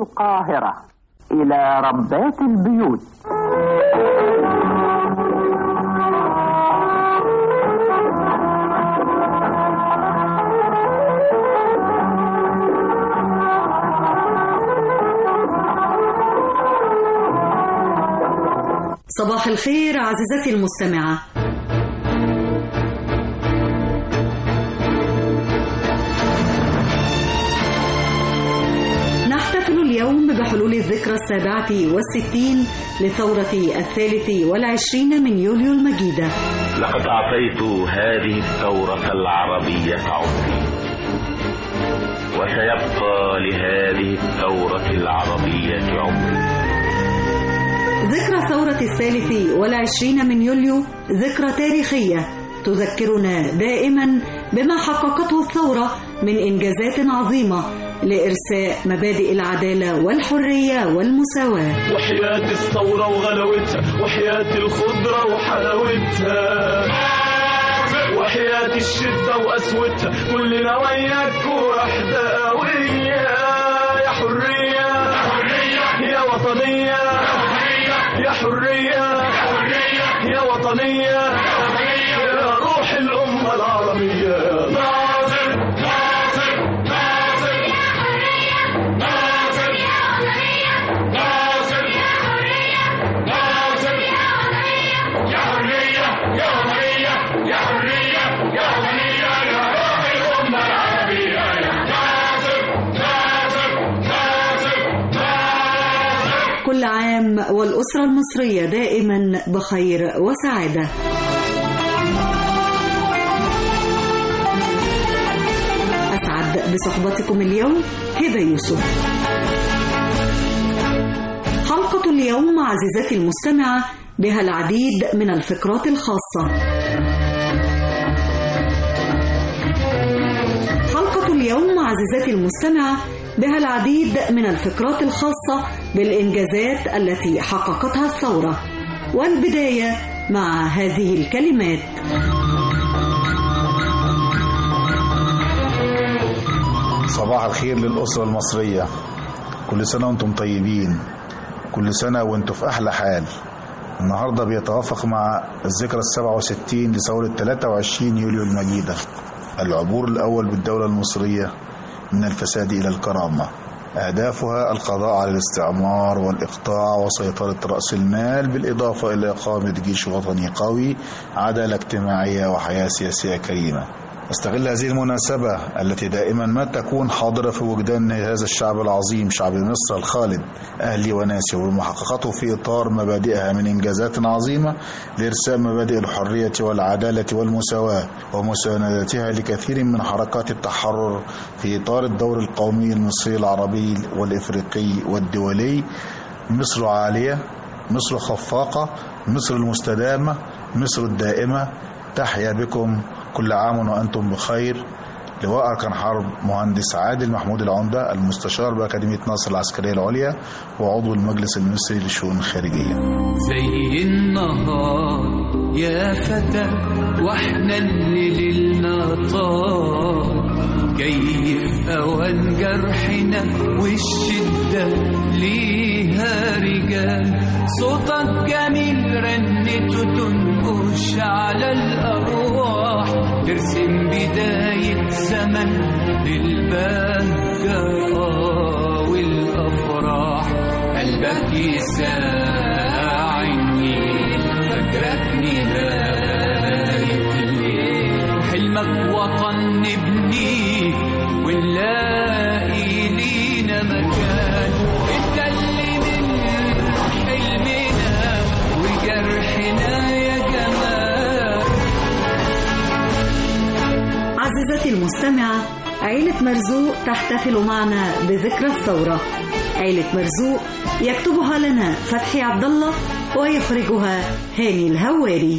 القاهرة إلى ربات البيوت صباح الخير عزيزتي المستمعة نحتفل اليوم بحلول الذكرى السابعة والستين لثورة الثالث والعشرين من يوليو المجيدة لقد أعطيت هذه الثورة العربية عمري وسيبقى لهذه الثورة العربية عمري ذكرى ثورة الثالث والعشرين من يوليو ذكرى تاريخية تذكرنا دائما بما حققته الثورة من إنجازات عظيمة لإرساء مبادئ العدالة والحرية والمساواة وحياة الثورة وغلاوتها وحياة الخضرة وحلاوتها وحياة الشدة وقسوتها كلنا وياك وحداوية يا حرية يا وطنية يا حرية يا وطنية يا روح الأمة العربية ناصر ناصر ناصر ناصر ناصر ناصر يا حرية يا وطنية يا حرية يا وطنية يا روح الأمة العربية يا ناصر ناصر ناصر ناصر كل عام والأسرة المصرية دائما بخير وسعادة أسعد بصحبتكم اليوم هبة يوسف حلقة اليوم عزيزتي المستمعة بها العديد من الفقرات الخاصة حلقة اليوم عزيزتي المستمعة بها العديد من الفقرات الخاصة بالإنجازات التي حققتها الثورة والبداية مع هذه الكلمات صباح الخير للأسرة المصرية كل سنة وانتم طيبين كل سنة وانتم في أحلى حال النهاردة بيتوافق مع الذكرى السبعة وستين لثورة 23 يوليو المجيدة العبور الأول بالدولة المصرية من الفساد إلى الكرامة أهدافها القضاء على الاستعمار والإقطاع وسيطرة رأس المال بالإضافة إلى إقامة جيش وطني قوي عدالة اجتماعية وحياة سياسية كريمة استغل هذه المناسبة التي دائما ما تكون حاضرة في وجدان هذا الشعب العظيم شعب مصر الخالد أهلي وناسي ومحققته في إطار مبادئها من إنجازات عظيمة لإرساء مبادئ الحرية والعدالة والمساواة ومساندتها لكثير من حركات التحرر في إطار الدور القومي المصري العربي والإفريقي والدولي مصر عالية مصر خفاقة مصر المستدامة مصر الدائمة تحيا بكم كل عام وأنتم بخير لواء أركان حرب مهندس عادل محمود العمدة المستشار بأكاديمية ناصر العسكرية العليا وعضو المجلس المصري للشؤون الخارجية زي النهار يا فتى واحنا اللي ليلنا طار جاي في اوان جرحنا والشدة ليها رجال صوتك جميل رنته تنقش على الارواح ترسم بداية زمن للبهجة والافراح قلبك يساعني فجرك نهاية الليل حلمك وطن نبنيه ونلاقي لينا مكان انت اللي من حلمنا وجرحنا يا جمال عزيزتي المستمعة عيلة مرزوق تحتفل معنا بذكرى الثورة عيلة مرزوق يكتبها لنا فتحي عبد الله ويخرجها هاني الهواري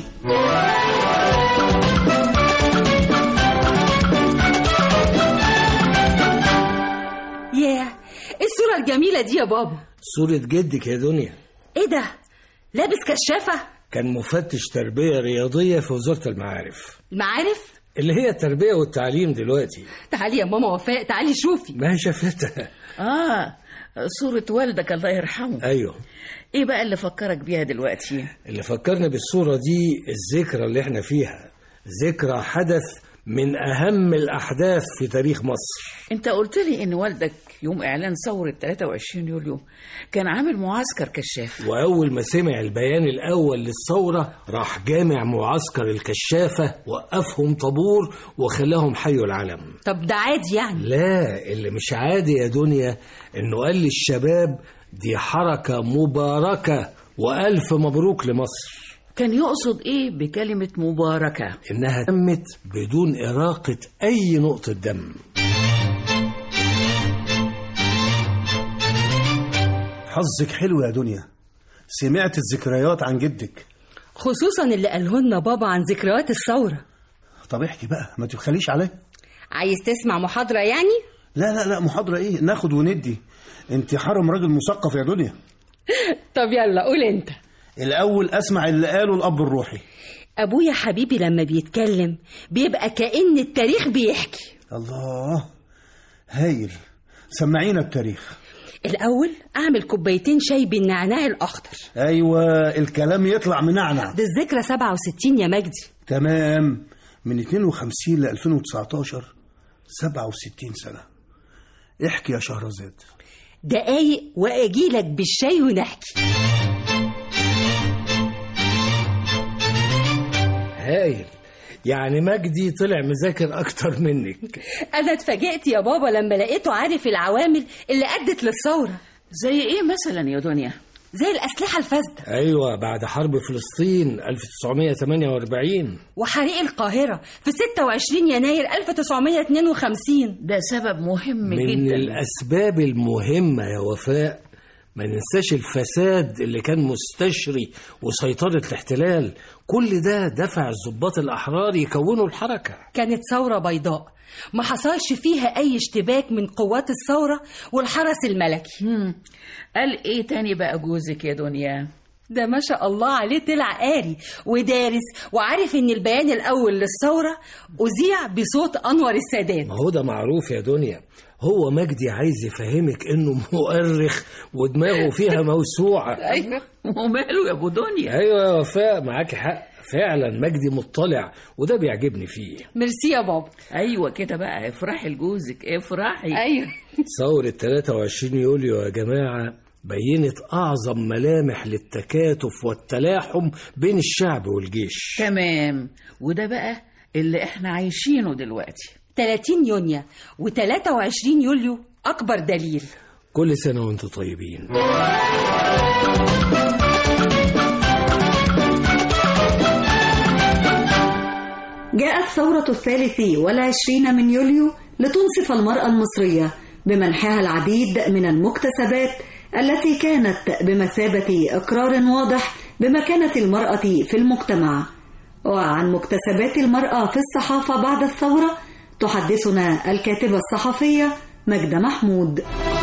ياه ايه الصورة الجميلة دي يا بابا صورة جدك يا دنيا ايه ده لابس كشافة كان مفتش تربية رياضية في وزارة المعارف المعارف اللي هي التربية والتعليم دلوقتي تعالي يا ماما وفاء تعالي شوفي ما هي شافتها آه صورة والدك الله يرحمه ايوه ايه بقى اللي فكرك بيها دلوقتي اللي فكرني بالصورة دي الذكرى اللي احنا فيها ذكرى حدث من أهم الأحداث في تاريخ مصر انت قلت لي ان والدك يوم اعلان ثورة 23 يوليو كان عامل معسكر كشاف وأول ما سمع البيان الأول للثورة راح جامع معسكر الكشافة وقفهم طابور وخلاهم حيوا العلم طب ده عادي يعني لا اللي مش عادي يا دنيا انه قال للشباب دي حركة مباركة وألف مبروك لمصر كان يقصد ايه بكلمة مباركة إنها تمت بدون إراقة أي نقطة دم حظك حلو يا دنيا سمعت الذكريات عن جدك خصوصا اللي قاله لنا بابا عن ذكريات الثورة طب احكي بقى ما تبخليش عليا عايز تسمع محاضرة يعني؟ لا لا لا محاضرة ايه ناخد وندي انت حرم راجل مثقف يا دنيا طب يلا قول انت الاول اسمع اللي قاله الاب الروحي ابويا حبيبي لما بيتكلم بيبقى كأن التاريخ بيحكي الله هايل سمعينا التاريخ الأول أعمل كوبايتين شاي بالنعناع الأخضر ايوه الكلام يطلع منعنع ده الذكرى 67 يا مجدي تمام من 52 ل 2019 67 سنة احكي يا شهرزاد دقايق وأجيلك بالشاي ونحكي هايل يعني مجدي طلع مذاكر أكتر منك أنا اتفاجئت يا بابا لما لقيته عارف العوامل اللي أدت للثورة زي ايه مثلا يا دنيا زي الأسلحة الفاسدة أيوة بعد حرب فلسطين 1948 وحريق القاهرة في 26 يناير 1952 ده سبب مهم من جدا الأسباب المهمة يا وفاء ما ننساش الفساد اللي كان مستشري وسيطرة الاحتلال كل ده دفع الضباط الأحرار يكونوا الحركة كانت ثورة بيضاء ما حصلش فيها أي اشتباك من قوات الثورة والحرس الملكي مم. قال ايه تاني بقى جوزك يا دنيا ده ما شاء الله عليه طلع قاري ودارس وعارف ان البيان الاول للثوره اذيع بصوت انور السادات ما هو ده معروف يا دنيا هو مجدي عايز يفهمك انه مؤرخ ودماغه فيها موسوعة ايوه وماله يا ابو دنيا ايوه يا وفاء معاكي حق فعلا مجدي مطلع وده بيعجبني فيه ميرسي يا بابا ايوه كده بقى افرحي لجوزك افرحي ايوه ثورة 23 يوليو يا جماعة بينت أعظم ملامح للتكاتف والتلاحم بين الشعب والجيش تمام وده بقى اللي احنا عايشينه دلوقتي 30 يونيو و23 يوليو اكبر دليل كل سنة وانتم طيبين جاءت ثورة الثالث والعشرين من يوليو لتنصف المرأة المصرية بمنحها العديد من المكتسبات التي كانت بمثابة إقرار واضح بمكانة المرأة في المجتمع وعن مكتسبات المرأة في الصحافة بعد الثورة تحدثنا الكاتبة الصحفية مجدة محمود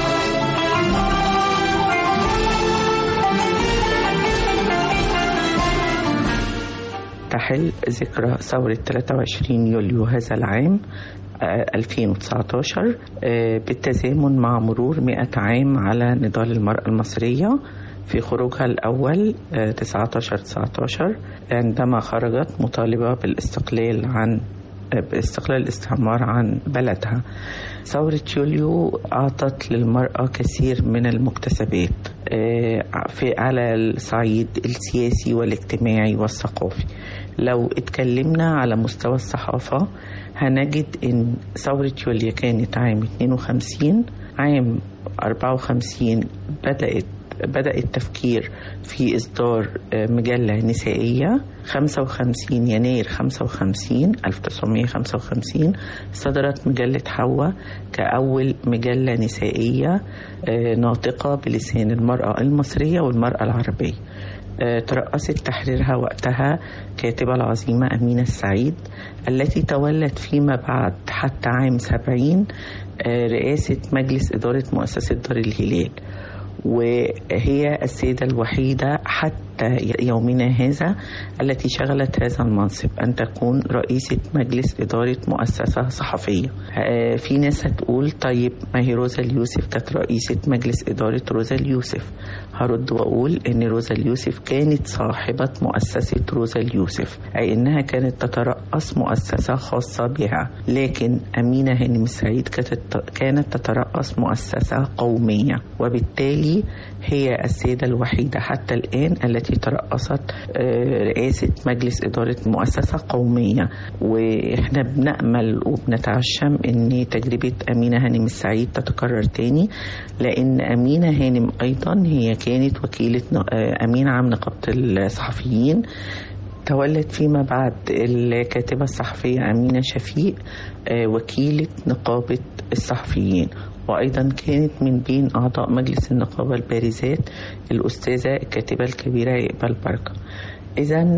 تحل ذكرى ثورة 23 يوليو هذا العام آه، 2019 آه، بالتزامن مع مرور 100 عام على نضال المرأة المصرية في خروجها الأول 19-19 عندما خرجت مطالبة بالاستقلال عن باستقلال الاستعمار عن بلدها ثورة يوليو أعطت للمرأة كثير من المكتسبات آه، في على الصعيد السياسي والاجتماعي والثقافي لو اتكلمنا على مستوى الصحافة هنجد ان ثورة يوليو كانت عام 52 عام 54 بدأت بدأ التفكير في إصدار آه، مجلة نسائية 55 يناير 55 1955 صدرت مجلة حواء كأول مجلة نسائية آه، ناطقة بلسان المرأة المصرية والمرأة العربية آه، ترأست تحريرها وقتها كاتبة العظيمة أمينة السعيد التي تولت فيما بعد حتى عام 70 آه، رئاسة مجلس إدارة مؤسسة دار الهلال وهي السيدة الوحيدة حتى حتى يومنا هذا التي شغلت هذا المنصب أن تكون رئيسة مجلس إدارة مؤسسة صحفية آه، في ناس هتقول طيب ما هي روزا اليوسف كانت رئيسة مجلس إدارة روزا اليوسف هرد وأقول إن روزا اليوسف كانت صاحبة مؤسسة روزا اليوسف أي إنها كانت تترأس مؤسسة خاصة بها لكن أمينة هانم السعيد كانت كانت تترأس مؤسسة قومية وبالتالي هي السيدة الوحيدة حتى الآن التي ترأست آه، رئاسة مجلس إدارة مؤسسة قومية وإحنا بنأمل وبنتعشم أن تجربة أمينة هانم السعيد تتكرر تاني لأن أمينة هانم أيضا هي كانت وكيلة ن- آه، أمين عام نقابة الصحفيين تولت فيما بعد الكاتبة الصحفية أمينة شفيق آه، وكيلة نقابة الصحفيين وأيضا كانت من بين أعضاء مجلس النقابة البارزات الأستاذة الكاتبة الكبيرة إقبال بركة إذا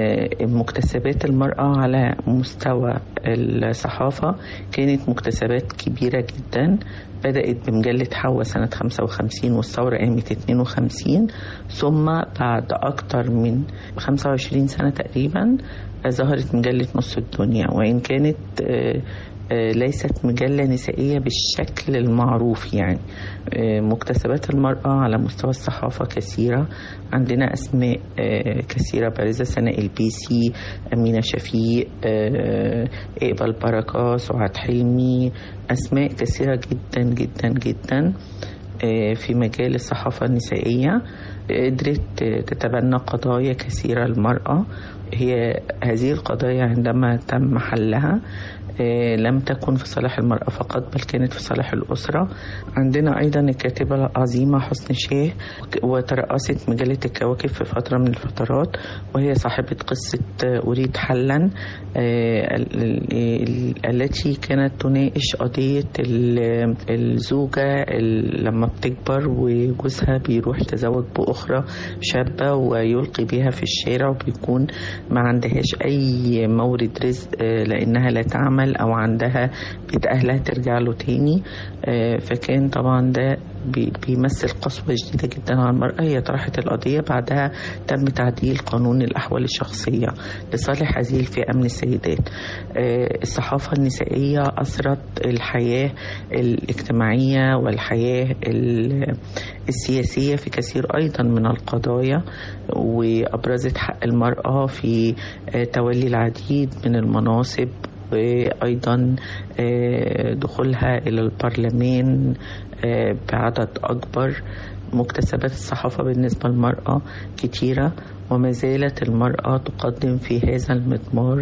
مكتسبات المرأة على مستوى الصحافة كانت مكتسبات كبيرة جدا بدأت بمجلة حواء سنة 55 والثورة قامت 52 ثم بعد أكتر من 25 سنة تقريبا ظهرت مجلة نص الدنيا وإن كانت آه، آه، ليست مجلة نسائية بالشكل المعروف يعني آه، مكتسبات المرأة على مستوى الصحافة كثيرة عندنا أسماء آه، كثيرة بارزة سناء البيسي أمينة شفيق آه، إقبال بركة سعاد حلمي أسماء كثيرة جدا جدا جدا آه، في مجال الصحافة النسائية قدرت آه، تتبنى قضايا كثيرة المرأة هي هذه القضايا عندما تم حلها آه، لم تكن في صالح المرأة فقط بل كانت في صالح الأسرة عندنا أيضا الكاتبة العظيمة حسن شاه وترأست مجلة الكواكب في فترة من الفترات وهي صاحبة قصة آه، أريد حلا آه، ال- ال- التي كانت تناقش قضية ال- الزوجة ال- لما بتكبر وجوزها بيروح يتزوج بأخرى شابة ويلقي بها في الشارع وبيكون ما عندهاش أي مورد رزق آه، لأنها لا تعمل أو عندها بيت أهلها ترجع له تاني آه، فكان طبعا ده بي- بيمثل قسوة شديدة جدا على المرأة هي طرحت القضية بعدها تم تعديل قانون الأحوال الشخصية لصالح هذه الفئة من السيدات آه، الصحافة النسائية أثرت الحياة الاجتماعية والحياة ال- السياسية في كثير أيضا من القضايا وأبرزت حق المرأة في آه، تولي العديد من المناصب وأيضا آه، دخولها إلى البرلمان آه، بعدد أكبر مكتسبات الصحافة بالنسبة للمرأة كتيرة وما زالت المرأة تقدم في هذا المضمار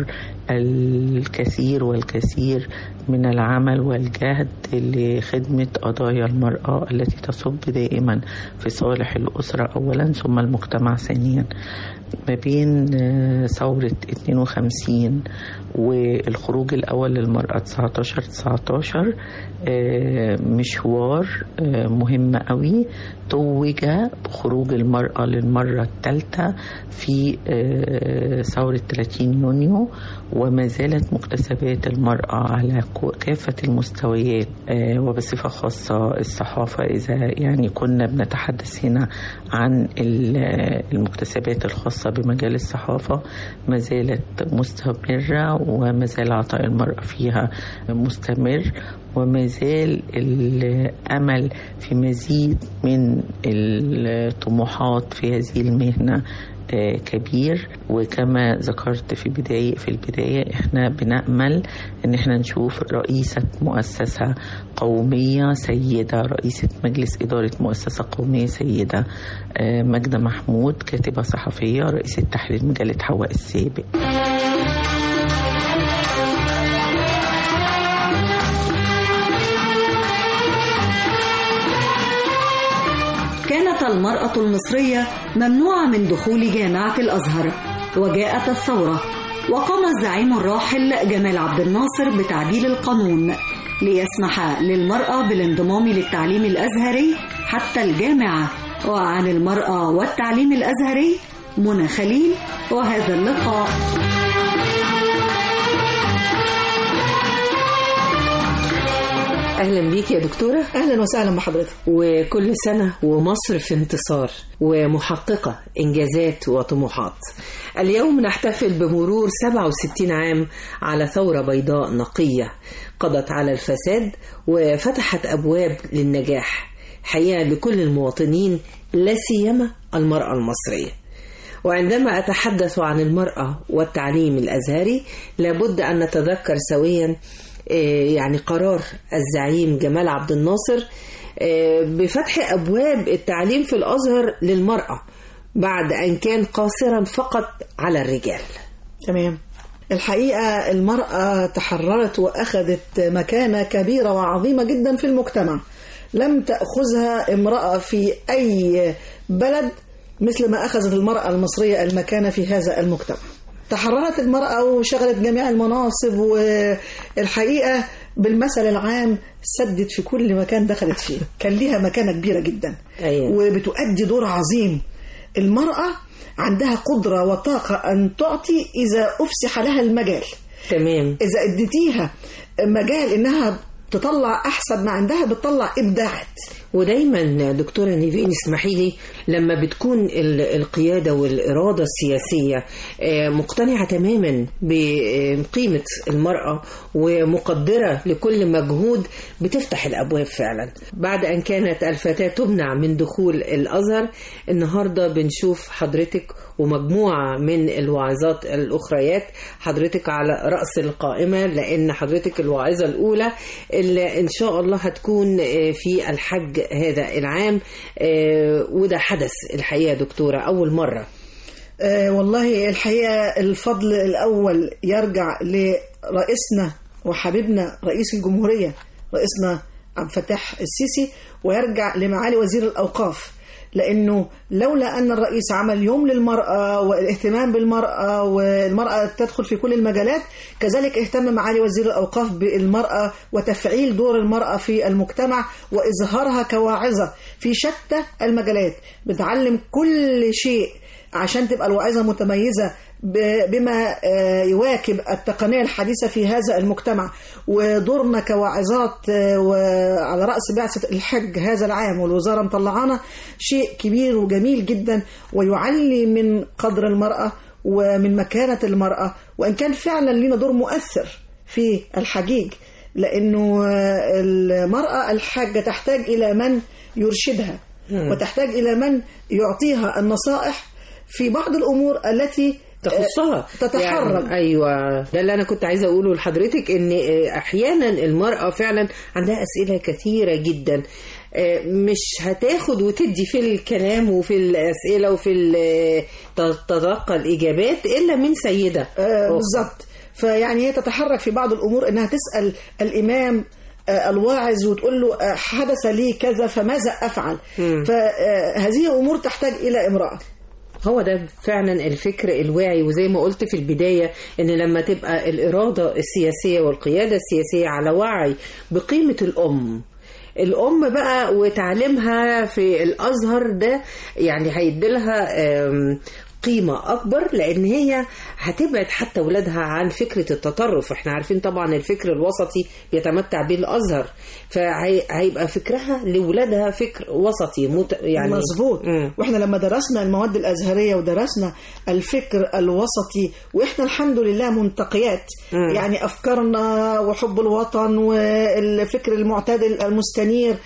الكثير والكثير من العمل والجهد لخدمة قضايا المرأة التي تصب دائما في صالح الأسرة أولا ثم المجتمع ثانيا ما بين آه، ثورة 52 والخروج الأول للمرأة 19 19 آه، مشوار آه، مهم قوي توج بخروج المرأة للمرة الثالثة في آه، ثورة 30 يونيو وما زالت مكتسبات المرأة على كو- كافة المستويات آه، وبصفة خاصة الصحافة إذا يعني كنا بنتحدث هنا عن ال- المكتسبات الخاصة بمجال الصحافة ما زالت مستمرة وما زال عطاء المرأة فيها مستمر وما زال الأمل في مزيد من الطموحات في هذه المهنة آه، كبير وكما ذكرت في بداية في البداية احنا بنأمل ان احنا نشوف رئيسة مؤسسة قومية سيدة رئيسة مجلس إدارة مؤسسة قومية سيدة آه، ماجدة محمود كاتبة صحفية رئيسة تحرير مجلة حواء السابق كانت المرأة المصرية ممنوعة من دخول جامعة الأزهر وجاءت الثورة وقام الزعيم الراحل جمال عبد الناصر بتعديل القانون ليسمح للمرأة بالانضمام للتعليم الأزهري حتى الجامعة وعن المرأة والتعليم الأزهري منى خليل وهذا اللقاء اهلا بيك يا دكتوره اهلا وسهلا بحضرتك وكل سنه ومصر في انتصار ومحققه انجازات وطموحات اليوم نحتفل بمرور 67 عام على ثوره بيضاء نقيه قضت على الفساد وفتحت ابواب للنجاح حقيقه لكل المواطنين لا سيما المراه المصريه وعندما أتحدث عن المرأة والتعليم الأزهري لابد أن نتذكر سويا يعني قرار الزعيم جمال عبد الناصر بفتح أبواب التعليم في الأزهر للمرأة بعد أن كان قاصرا فقط على الرجال تمام الحقيقة المرأة تحررت وأخذت مكانة كبيرة وعظيمة جدا في المجتمع لم تأخذها امرأة في أي بلد مثل ما أخذت المرأة المصرية المكانة في هذا المجتمع تحررت المرأة وشغلت جميع المناصب والحقيقة بالمثل العام سدت في كل مكان دخلت فيه كان ليها مكانة كبيرة جدا أيوة. وبتؤدي دور عظيم المرأة عندها قدرة وطاقة أن تعطي إذا أفسح لها المجال تمام إذا اديتيها مجال إنها تطلع أحسن ما عندها بتطلع إبداعات ودايما دكتورة نيفين اسمحي لي لما بتكون القيادة والإرادة السياسية مقتنعة تماما بقيمة المرأة ومقدرة لكل مجهود بتفتح الأبواب فعلا بعد أن كانت الفتاة تمنع من دخول الأزهر النهاردة بنشوف حضرتك ومجموعة من الواعظات الأخريات حضرتك على رأس القائمة لأن حضرتك الواعظة الأولى اللي إن شاء الله هتكون في الحج هذا العام وده حدث الحقيقة دكتورة أول مرة أه والله الحقيقة الفضل الأول يرجع لرئيسنا وحبيبنا رئيس الجمهورية رئيسنا عبد الفتاح السيسي ويرجع لمعالي وزير الأوقاف لانه لولا ان الرئيس عمل يوم للمراه والاهتمام بالمراه والمراه تدخل في كل المجالات كذلك اهتم معالي وزير الاوقاف بالمراه وتفعيل دور المراه في المجتمع واظهارها كواعظه في شتى المجالات بتعلم كل شيء عشان تبقى الواعظه متميزه بما يواكب التقنية الحديثة في هذا المجتمع ودورنا كواعظات وعلى رأس بعثة الحج هذا العام والوزارة مطلعانا شيء كبير وجميل جدا ويعلي من قدر المرأة ومن مكانة المرأة وإن كان فعلا لنا دور مؤثر في الحجيج لأنه المرأة الحاجة تحتاج إلى من يرشدها وتحتاج إلى من يعطيها النصائح في بعض الأمور التي تخصها تتحرك يعني ايوه ده اللي انا كنت عايزه اقوله لحضرتك ان احيانا المراه فعلا عندها اسئله كثيره جدا مش هتاخد وتدي في الكلام وفي الاسئله وفي تتلقى الاجابات الا من سيده آه بالظبط فيعني هي تتحرك في بعض الامور انها تسال الامام الواعظ وتقول له حدث لي كذا فماذا افعل فهذه امور تحتاج الى امراه هو ده فعلا الفكر الواعي وزي ما قلت في البداية ان لما تبقى الإرادة السياسية والقيادة السياسية على وعي بقيمة الأم الأم بقى وتعليمها في الأزهر ده يعني هيديلها قيمة أكبر لأن هي هتبعد حتى ولادها عن فكرة التطرف احنا عارفين طبعا الفكر الوسطي بيتمتع به الأزهر فهيبقى فكرها لولادها فكر وسطي مت... يعني مظبوط واحنا لما درسنا المواد الأزهرية ودرسنا الفكر الوسطي واحنا الحمد لله منتقيات مم. يعني أفكارنا وحب الوطن والفكر المعتدل المستنير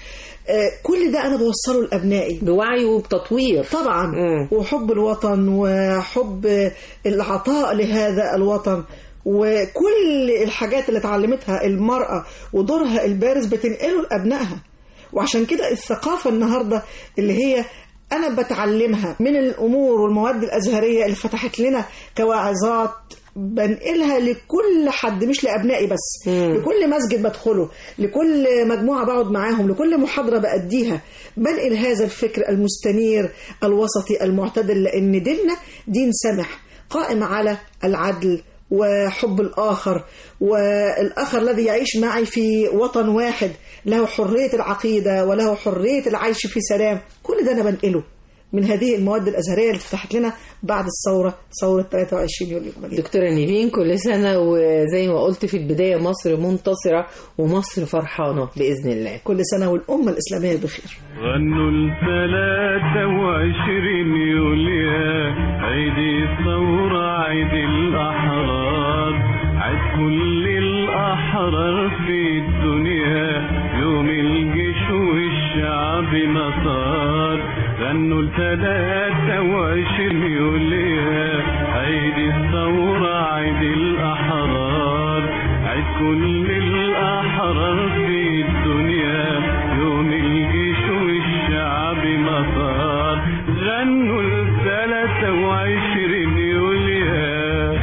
كل ده انا بوصله لابنائي بوعي وبتطوير طبعا م. وحب الوطن وحب العطاء لهذا الوطن وكل الحاجات اللي اتعلمتها المرأة ودورها البارز بتنقله لأبنائها وعشان كده الثقافة النهاردة اللي هي أنا بتعلمها من الأمور والمواد الأزهرية اللي فتحت لنا كواعظات بنقلها لكل حد مش لابنائي بس مم. لكل مسجد بدخله لكل مجموعه بقعد معاهم لكل محاضره باديها بنقل هذا الفكر المستنير الوسطي المعتدل لان ديننا دين سمح قائم على العدل وحب الآخر والآخر الذي يعيش معي في وطن واحد له حرية العقيدة وله حرية العيش في سلام كل ده أنا بنقله من هذه المواد الازهريه اللي فتحت لنا بعد الثوره ثوره 23 يوليو دكتورة نيفين كل سنة وزي ما قلت في البداية مصر منتصرة ومصر فرحانة بإذن الله كل سنه والامه الاسلاميه بخير غنوا الثلاثة وعشرين يوليا عيد الثورة عيد الأحرار عيد كل الأحرار في الدنيا يوم الجيش والشعب نصار غنوا الثلاثة وعشرين يوليا عيد الثورة عيد الأحرار عيد كل الأحرار في الدنيا يوم الجيش والشعب نصار غنوا الثلاثة وعشرين يوليا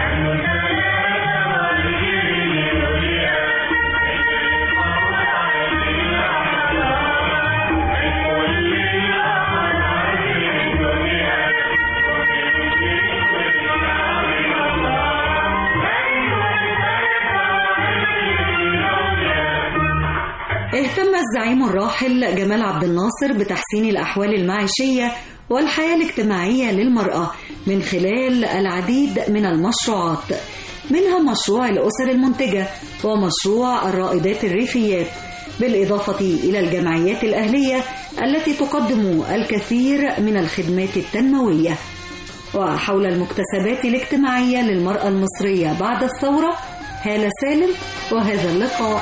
اهتم الزعيم الراحل جمال عبد الناصر بتحسين الأحوال المعيشية والحياة الاجتماعية للمرأة من خلال العديد من المشروعات منها مشروع الأسر المنتجة ومشروع الرائدات الريفيات بالإضافة إلى الجمعيات الأهلية التي تقدم الكثير من الخدمات التنموية وحول المكتسبات الاجتماعية للمرأة المصرية بعد الثورة هالة سالم وهذا اللقاء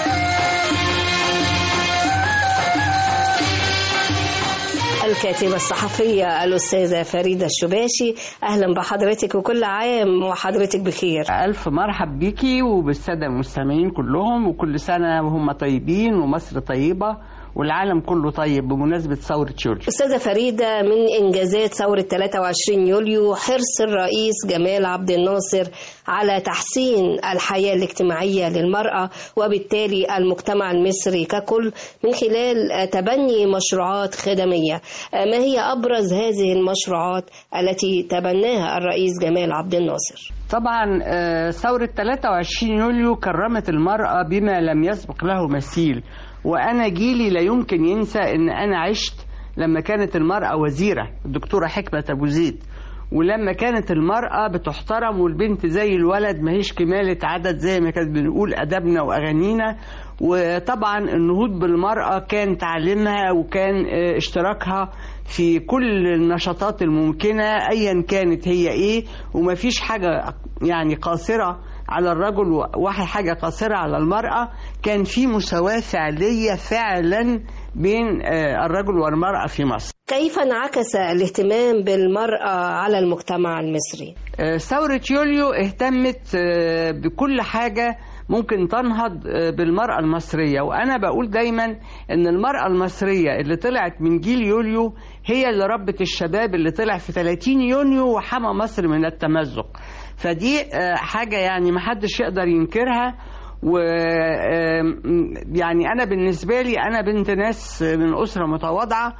الكاتبة الصحفية الأستاذة فريدة الشباشي أهلا بحضرتك وكل عام وحضرتك بخير ألف مرحب بيكي وبالسادة المستمعين كلهم وكل سنة وهم طيبين ومصر طيبة والعالم كله طيب بمناسبة ثورة يوليو أستاذة فريدة من إنجازات ثورة 23 يوليو حرص الرئيس جمال عبد الناصر على تحسين الحياة الاجتماعية للمرأة وبالتالي المجتمع المصري ككل من خلال تبني مشروعات خدمية ما هي أبرز هذه المشروعات التي تبناها الرئيس جمال عبد الناصر؟ طبعا آه، ثورة 23 يوليو كرمت المرأة بما لم يسبق له مثيل وأنا جيلي لا يمكن ينسى أن أنا عشت لما كانت المرأة وزيرة الدكتورة حكمة أبو زيد ولما كانت المرأة بتحترم والبنت زي الولد ما هيش كمالة عدد زي ما كانت بنقول أدبنا وأغانينا وطبعا النهوض بالمرأة كان تعليمها وكان آه، اشتراكها في كل النشاطات الممكنة أيا كانت هي إيه ومفيش حاجة يعني قاصرة على الرجل وواحد حاجة قاصرة على المرأة كان في مساواة فعلية فعلا بين آه، الرجل والمرأة في مصر كيف انعكس الاهتمام بالمرأة على المجتمع المصري؟ آه، ثورة يوليو اهتمت آه، بكل حاجة ممكن تنهض آه، بالمرأة المصرية وأنا بقول دايما أن المرأة المصرية اللي طلعت من جيل يوليو هي اللي ربت الشباب اللي طلع في 30 يونيو وحمى مصر من التمزق فدي آه، حاجة يعني محدش يقدر ينكرها و آم، يعني أنا بالنسبة لي أنا بنت ناس من أسرة متواضعة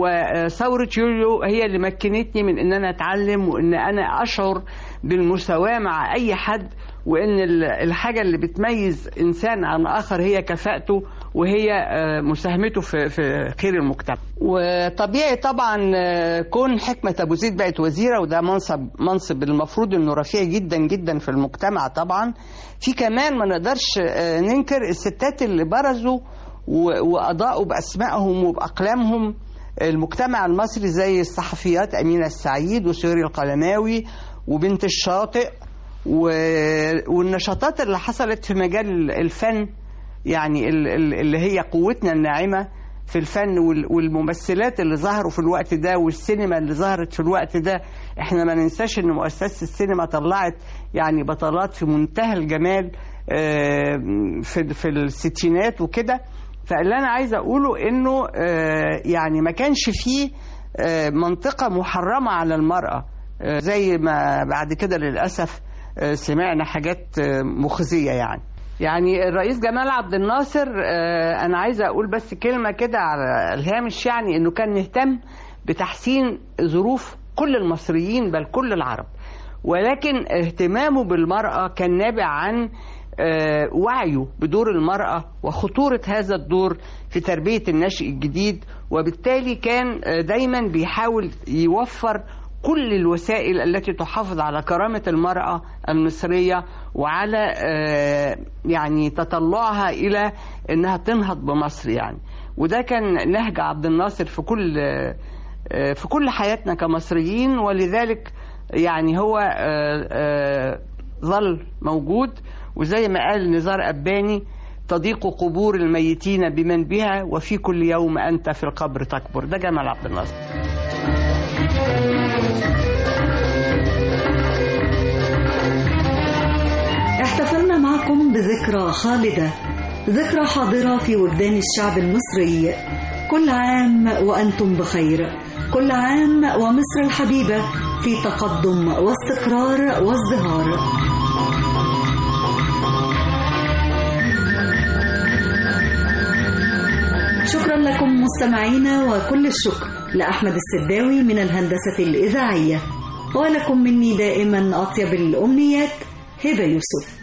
وثورة يوليو هي اللي مكنتني من ان انا اتعلم وان انا اشعر بالمساواة مع اي حد وان ال- الحاجة اللي بتميز انسان عن اخر هي كفاءته وهي آه، مساهمته في في خير المجتمع وطبيعي طبعا آه، كون حكمة ابو زيد بقت وزيرة وده منصب منصب المفروض انه رفيع جدا جدا في المجتمع طبعا في كمان ما نقدرش آه، ننكر الستات اللي برزوا و- واضاءوا باسمائهم وباقلامهم المجتمع المصري زي الصحفيات أمينة السعيد وسوري القلماوي وبنت الشاطئ و- والنشاطات اللي حصلت في مجال الفن يعني ال- ال- اللي هي قوتنا الناعمة في الفن وال- والممثلات اللي ظهروا في الوقت ده والسينما اللي ظهرت في الوقت ده احنا ما ننساش ان مؤسسة السينما طلعت يعني بطلات في منتهى الجمال آه، في في الستينات وكده فاللي انا عايزه اقوله انه آه، يعني ما كانش فيه آه، منطقه محرمه على المراه آه، زي ما بعد كده للاسف آه، سمعنا حاجات آه، مخزيه يعني يعني الرئيس جمال عبد الناصر آه، انا عايزه اقول بس كلمه كده على الهامش يعني انه كان مهتم بتحسين ظروف كل المصريين بل كل العرب ولكن اهتمامه بالمراه كان نابع عن آه، وعيه بدور المرأة وخطورة هذا الدور في تربية النشء الجديد وبالتالي كان آه، دايما بيحاول يوفر كل الوسائل التي تحافظ على كرامة المرأة المصرية وعلى آه، يعني تطلعها إلى أنها تنهض بمصر يعني وده كان نهج عبد الناصر في كل آه، آه، في كل حياتنا كمصريين ولذلك يعني هو آه، آه، ظل موجود وزي ما قال نزار أباني تضيق قبور الميتين بمن بها وفي كل يوم أنت في القبر تكبر ده جمال عبد الناصر احتفلنا معكم بذكرى خالدة ذكرى حاضرة في وجدان الشعب المصري كل عام وأنتم بخير كل عام ومصر الحبيبة في تقدم واستقرار وازدهار شكرا لكم مستمعينا وكل الشكر لأحمد السداوي من الهندسة الإذاعية ولكم مني دائما أطيب الأمنيات هبة يوسف